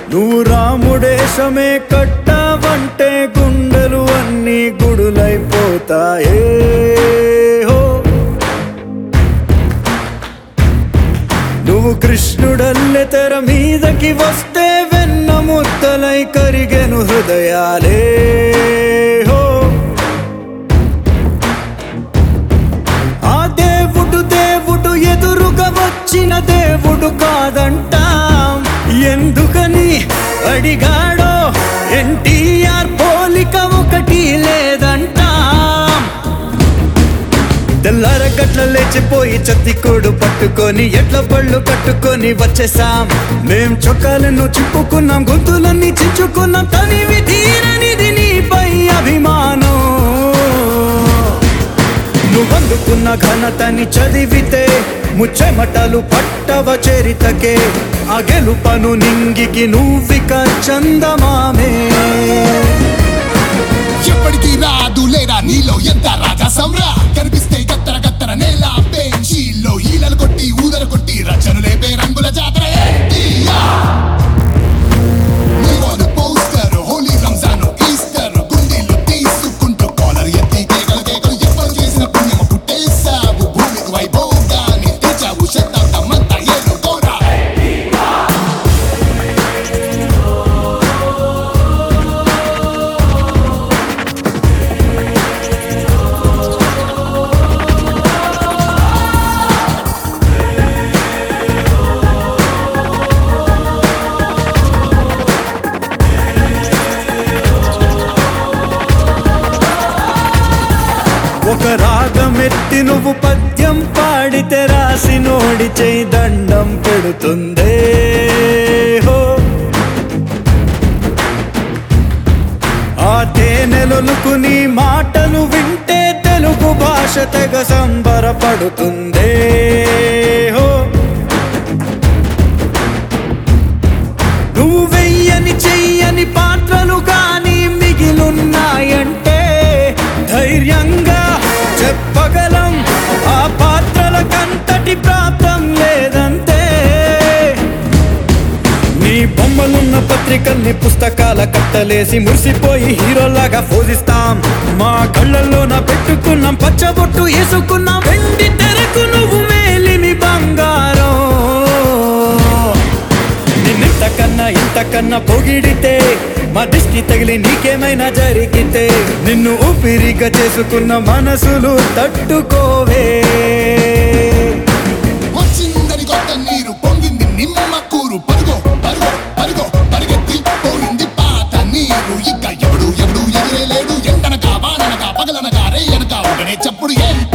నువ్వు రాముడేశమే కట్టావంటే గుండెలు అన్ని గుడులైపోతాయే హో నువ్వు కృష్ణుడల్లె తెర మీదకి వస్తే వెన్న ముద్దలై కరిగెను హృదయాలే హో ఆ దేవుడు దేవుడు ఎదురుగా వచ్చిన దేవుడు కాదంటాం ఎందుకని అడిగాడో ఎన్టీఆర్ పోలిక ఒకటి లేదంటాం తెల్లార గట్ల లేచిపోయి చత్తికోడు పట్టుకొని ఎట్ల పళ్ళు కట్టుకొని వచ్చేసాం మేం చొక్కాలను చిప్పుకున్నాం గొంతులన్నీ చించుకున్నాం తనివి తీరనిది నీపై అభిమానం నువ్వందుకున్న ఘనతని చదివితే ముచ్చెమటలు పట్టవ చరితకే ఆ గెలుపను నింగికి నువ్విక చందమామే ఎప్పటికీ రాదు లేరా నీలో ఎంత రాజా సమ్రా కనిపిస్తే గత్తర గత్తర నేల బెంచీల్లో ఈలలు కొట్టి ఊదర కొట్టి రచనలు లేపే రంగుల జాతర ఎన్టీఆర్. నీవోను పోస్టర్ హోలీ రంజాన్ ఈస్టర్ గుండీలు తీసుకుంటూ కాలర్ ఎత్తి కేకలు కేకలు ఎవ్వరు చేసిన పుణ్యము పుట్టేశావు భూమికి వైభోగాన్ని తెచ్చావు శతాబ్దమంతా ఏలుకోరా ఒక రాగమెత్తి నువ్వు పద్యం పాడితే రాసి నోడి చేయి దండం పెడుతుందే హో ఆ తేనెలొలుకు నీ మాటలు వింటే తెలుగు భాష తెగ సంబరపడుతుందే హో నువ్వు వెయ్యని చెయ్యని పాత్రలు కానీ మిగిలున్నాయంటే ధైర్యంగా చెప్పగలం ఆ పాత్రల కంతటి ప్రాప్తం లేదంతే నీ బొమ్మలున్న పత్రికల్ని పుస్తకాల కట్టలేసి మురిసిపోయి హీరోలాగా పోజిస్తాం మా కళ్ళల్లోన పెట్టుకున్నాం పచ్చబొట్టు వేసుకున్నాం వెండి తెరకు నువ్వు మేలిమి బంగారం నిన్నింతకన్నా ఇంతకన్నా పొగిడితే మా దిష్టి తగిలి నీకేమైనా జరిగితే నిన్ను ఊపిరిగా చేసుకున్న మనసులు తట్టుకోవే వచ్చిందని కొత్త నీరు పొంగింది నిమ్మ కూరు పరుగో పరుగో పరుగో పరిగెత్తి పోయింది పాత నీరు ఇక ఎవడు ఎవడు ఎదురే లేడు ఎండనక వాననక పగలనక రేయనక ఒకనే చప్పుడు ఏంటి